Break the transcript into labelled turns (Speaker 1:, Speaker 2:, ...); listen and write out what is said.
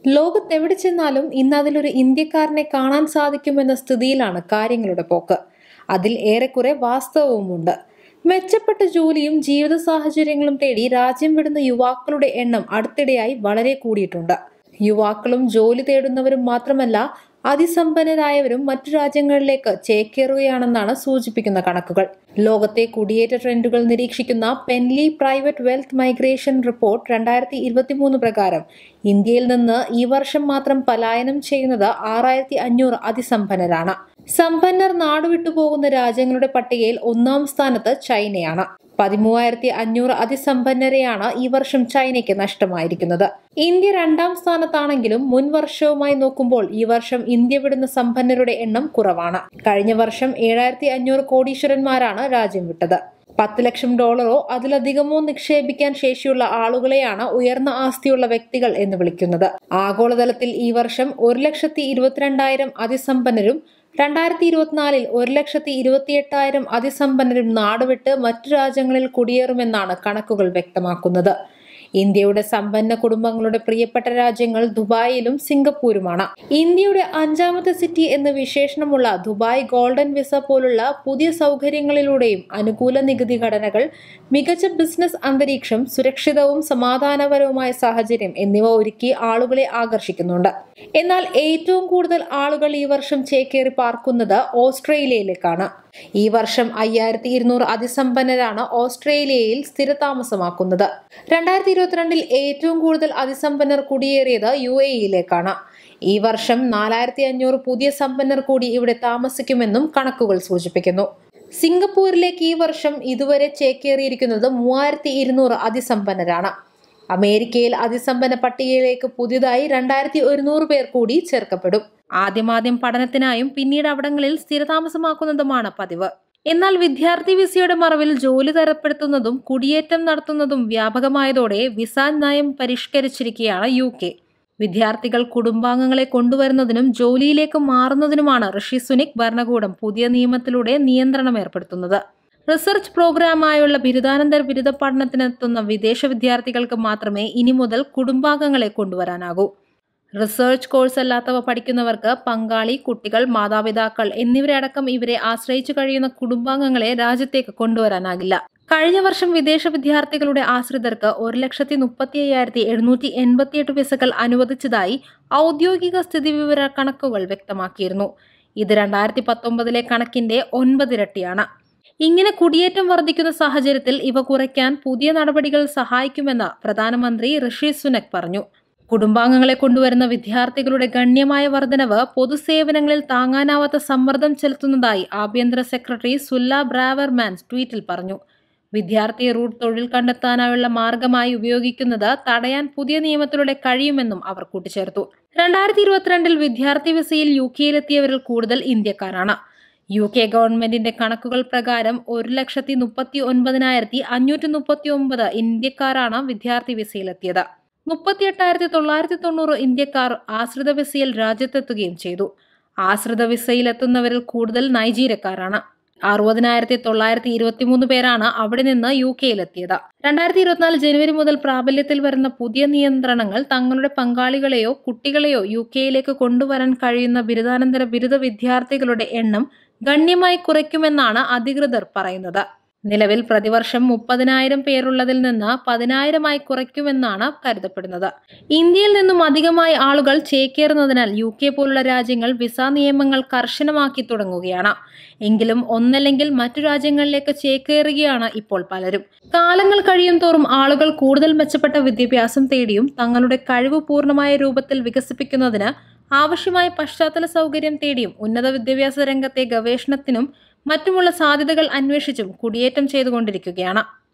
Speaker 1: ലോകത്തെവിടെ ചെന്നാലും ഇന്ന് അതിലൊരു ഇന്ത്യക്കാരനെ കാണാൻ സാധിക്കുമെന്ന സ്ഥിതിയിലാണ് കാര്യങ്ങളുടെ പോക്ക് അതിൽ ഏറെക്കുറെ വാസ്തവവുമുണ്ട് മെച്ചപ്പെട്ട ജോലിയും ജീവിത സാഹചര്യങ്ങളും തേടി രാജ്യം വിടുന്ന യുവാക്കളുടെ എണ്ണം അടുത്തിടെയായി വളരെ കൂടിയിട്ടുണ്ട് യുവാക്കളും ജോലി തേടുന്നവരും മാത്രമല്ല അതിസമ്പന്നരായവരും മറ്റു രാജ്യങ്ങളിലേക്ക് ചേക്കേറുകയാണെന്നാണ് സൂചിപ്പിക്കുന്ന കണക്കുകൾ ലോകത്തെ കുടിയേറ്റ ട്രെൻഡുകൾ നിരീക്ഷിക്കുന്ന Henley private wealth migration report രണ്ടായിരത്തി ഇരുപത്തിമൂന്ന് പ്രകാരം ഇന്ത്യയിൽ നിന്ന് ഈ വർഷം മാത്രം പലായനം ചെയ്യുന്നത് ആറായിരത്തി അഞ്ഞൂറ് അതിസമ്പന്നരാണ് സമ്പന്നർ നാടുവിട്ടു പോകുന്ന രാജ്യങ്ങളുടെ പട്ടികയിൽ ഒന്നാം സ്ഥാനത്ത് ചൈനയാണ് പതിമൂവായിരത്തി അഞ്ഞൂറ് അതിസമ്പന്നരെയാണ് ഈ വർഷം ചൈനയ്ക്ക് നഷ്ടമായിരിക്കുന്നത് ഇന്ത്യ രണ്ടാം സ്ഥാനത്താണെങ്കിലും മുൻ വർഷവുമായി നോക്കുമ്പോൾ ഈ വർഷം ഇന്ത്യ വിടുന്ന സമ്പന്നരുടെ എണ്ണം കുറവാണ് കഴിഞ്ഞ വർഷം ഏഴായിരത്തി അഞ്ഞൂറ് കോടീശ്വരന്മാരാണ് രാജ്യം വിട്ടത് പത്ത് ലക്ഷം ഡോളറോ അതിലധികമോ നിക്ഷേപിക്കാൻ ശേഷിയുള്ള ആളുകളെയാണ് ഉയർന്ന ആസ്തിയുള്ള വ്യക്തികൾ എന്ന് വിളിക്കുന്നത് ആഗോളതലത്തിൽ ഈ വർഷം ഒരു ലക്ഷത്തി ഇരുപത്തിരണ്ടായിരം അതിസമ്പന്നരും രണ്ടായിരത്തി ഇരുപത്തിനാലിൽ ഒരു ലക്ഷത്തി ഇരുപത്തിയെട്ടായിരം അതിസമ്പന്നരും നാടുവിട്ട് മറ്റു രാജ്യങ്ങളിൽ കുടിയേറുമെന്നാണ് കണക്കുകൾ വ്യക്തമാക്കുന്നത് ഇന്ത്യയുടെ സമ്പന്ന കുടുംബങ്ങളുടെ പ്രിയപ്പെട്ട രാജ്യങ്ങൾ ദുബായിലും സിംഗപ്പൂരുമാണ് ഇന്ത്യയുടെ അഞ്ചാമത്തെ സിറ്റി എന്ന് വിശേഷണമുള്ള ദുബായ് ഗോൾഡൻ വിസ പോലുള്ള പുതിയ സൗകര്യങ്ങളിലൂടെയും അനുകൂല നികുതി ഘടനകൾ മികച്ച ബിസിനസ് അന്തരീക്ഷം സുരക്ഷിതവും സമാധാനപരവുമായ സാഹചര്യം എന്നിവ ഒരുക്കി ആളുകളെ ആകർഷിക്കുന്നുണ്ട് എന്നാൽ ഏറ്റവും കൂടുതൽ ആളുകൾ ഈ വർഷം ചേക്കേറി പാർക്കുന്നത് ഓസ്ട്രേലിയയിലേക്കാണ് ഈ വർഷം അയ്യായിരത്തി ഇരുന്നൂറ് അതിസമ്പന്നരാണ് ഓസ്ട്രേലിയയിൽ സ്ഥിരതാമസമാക്കുന്നത് രണ്ടായിരത്തി ഇരുപത്തിരണ്ടിൽ ഏറ്റവും കൂടുതൽ അതിസമ്പന്നർ കുടിയേറിയത് യു എ ഇയിലേക്കാണ് ഈ വർഷം നാലായിരത്തി അഞ്ഞൂറ് പുതിയ സമ്പന്നർ കൂടി ഇവിടെ താമസിക്കുമെന്നും കണക്കുകൾ സൂചിപ്പിക്കുന്നു സിംഗപ്പൂരിലേക്ക് ഈ വർഷം ഇതുവരെ ചേക്കേറിയിരിക്കുന്നത് മൂവായിരത്തി ഇരുന്നൂറ് അതിസമ്പന്നരാണ് അമേരിക്കയിൽ അതിസമ്പന്ന പട്ടികയിലേക്ക് പുതിയതായി രണ്ടായിരത്തി ഒരുന്നൂറ് പേർ കൂടി ചേർക്കപ്പെടും ആദ്യമാദ്യം പഠനത്തിനായും പിന്നീട് അവിടങ്ങളിൽ സ്ഥിരതാമസമാക്കുന്നതുമാണ് പതിവ് എന്നാൽ വിദ്യാർത്ഥി വിസയുടെ മറവിൽ ജോലി തരപ്പെടുത്തുന്നതും കുടിയേറ്റം നടത്തുന്നതും വ്യാപകമായതോടെ വിസ നയം പരിഷ്കരിച്ചിരിക്കുകയാണ് യു കെ വിദ്യാർത്ഥികൾ കുടുംബാംഗങ്ങളെ കൊണ്ടുവരുന്നതിനും ജോലിയിലേക്ക് മാറുന്നതിനുമാണ് ഋഷി സുനിക് ഭരണകൂടം പുതിയ നിയമത്തിലൂടെ നിയന്ത്രണം ഏർപ്പെടുത്തുന്നത് റിസർച്ച് പ്രോഗ്രാമായുള്ള ബിരുദാനന്തര ബിരുദ പഠനത്തിനെത്തുന്ന വിദേശ വിദ്യാർത്ഥികൾക്ക് മാത്രമേ ഇനി മുതൽ കുടുംബാംഗങ്ങളെ കൊണ്ടുവരാനാകൂ റിസർച്ച് കോഴ്സ് അല്ലാത്തവ പഠിക്കുന്നവർക്ക് പങ്കാളി കുട്ടികൾ മാതാപിതാക്കൾ എന്നിവരെ അടക്കം ഇവരെ ആശ്രയിച്ചു കഴിയുന്ന കുടുംബാംഗങ്ങളെ രാജ്യത്തേക്ക് കൊണ്ടുവരാനാകില്ല കഴിഞ്ഞ വർഷം വിദേശ വിദ്യാർത്ഥികളുടെ ആശ്രിതർക്ക് ഒരു ലക്ഷത്തി മുപ്പത്തി അയ്യായിരത്തി എഴുന്നൂറ്റി എൺപത്തിയെട്ട് വിസകൾ അനുവദിച്ചതായി ഔദ്യോഗിക സ്ഥിതിവിവര കണക്കുകൾ വ്യക്തമാക്കിയിരുന്നു ഇത് രണ്ടായിരത്തി പത്തൊമ്പതിലെ കണക്കിന്റെ ഒൻപതിരട്ടിയാണ് ഇങ്ങനെ കുടിയേറ്റം വർദ്ധിക്കുന്ന സാഹചര്യത്തിൽ ഇവ കുറയ്ക്കാൻ പുതിയ നടപടികൾ സഹായിക്കുമെന്ന് പ്രധാനമന്ത്രി ഋഷി സുനക് പറഞ്ഞു കുടുംബാംഗങ്ങളെ കൊണ്ടുവരുന്ന വിദ്യാർത്ഥികളുടെ ഗണ്യമായ വർധനവ് പൊതുസേവനങ്ങളിൽ താങ്ങാനാവാത്ത സമ്മർദ്ദം ചെലുത്തുന്നതായി ആഭ്യന്തര സെക്രട്ടറി സുല്ല ബ്രാവർമാൻ ട്വീറ്റിൽ പറഞ്ഞു വിദ്യാർത്ഥി റൂട്ട് തൊഴിൽ കണ്ടെത്താനായുള്ള മാർഗമായി ഉപയോഗിക്കുന്നത് തടയാൻ പുതിയ നിയമത്തിലൂടെ കഴിയുമെന്നും അവർ കൂട്ടിച്ചേർത്തു രണ്ടായിരത്തി ഇരുപത്തിരണ്ടിൽ വിദ്യാർത്ഥി വിസയിൽ യു കെയിലെത്തിയവരിൽ കൂടുതൽ ഇന്ത്യക്കാരാണ് യു കെ ഗവൺമെന്റിന്റെ കണക്കുകൾ പ്രകാരം ഒരു ലക്ഷത്തി മുപ്പത്തി ഒൻപതിനായിരത്തി അഞ്ഞൂറ്റി മുപ്പത്തി ഒമ്പത് ഇന്ത്യക്കാരാണ് വിദ്യാർത്ഥി വിസയിലെത്തിയത് മുപ്പത്തി എട്ടായിരത്തി തൊള്ളായിരത്തി തൊണ്ണൂറ് ഇന്ത്യക്കാർ ആശ്രിത വിസയിൽ രാജ്യത്തെത്തുകയും ചെയ്തു ആശ്രിത വിസയിലെത്തുന്നവരിൽ കൂടുതൽ നൈജീരിയക്കാരാണ് അറുപതിനായിരത്തി തൊള്ളായിരത്തി ഇരുപത്തിമൂന്ന് പേരാണ് അവിടെ നിന്ന് യു കെയിലെത്തിയത് രണ്ടായിരത്തി ഇരുപത്തിനാല് ജനുവരി മുതൽ പ്രാബല്യത്തിൽ വരുന്ന പുതിയ നിയന്ത്രണങ്ങൾ തങ്ങളുടെ പങ്കാളികളെയോ കുട്ടികളെയോ യു കെയിലേക്ക് കൊണ്ടുവരാൻ കഴിയുന്ന ബിരുദാനന്തര ബിരുദ വിദ്യാർത്ഥികളുടെ എണ്ണം ഗണ്യമായി കുറയ്ക്കുമെന്നാണ് അധികൃതർ പറയുന്നത് നിലവിൽ പ്രതിവർഷം മുപ്പതിനായിരം പേരുള്ളതിൽ നിന്ന് പതിനായിരമായി കുറയ്ക്കുമെന്നാണ് കരുതപ്പെടുന്നത് ഇന്ത്യയിൽ നിന്നും അധികമായി ആളുകൾ ചേക്കേറുന്നതിനാൽ യു കെ പോലുള്ള രാജ്യങ്ങൾ വിസ നിയമങ്ങൾ കർശനമാക്കി തുടങ്ങുകയാണ് എങ്കിലും ഒന്നല്ലെങ്കിൽ മറ്റു രാജ്യങ്ങളിലേക്ക് ചേക്കേറുകയാണ് ഇപ്പോൾ പലരും കാലങ്ങൾ കഴിയും തോറും ആളുകൾ കൂടുതൽ മെച്ചപ്പെട്ട വിദ്യാഭ്യാസം തേടിയും തങ്ങളുടെ കഴിവ് പൂർണ്ണമായ രൂപത്തിൽ വികസിപ്പിക്കുന്നതിന് ആവശ്യമായ പശ്ചാത്തല സൗകര്യം തേടിയും ഉന്നത വിദ്യാഭ്യാസ രംഗത്തെ ഗവേഷണത്തിനും മറ്റുമുള്ള സാധ്യതകൾ അന്വേഷിച്ചും കുടിയേറ്റം ചെയ്തുകൊണ്ടിരിക്കുകയാണ്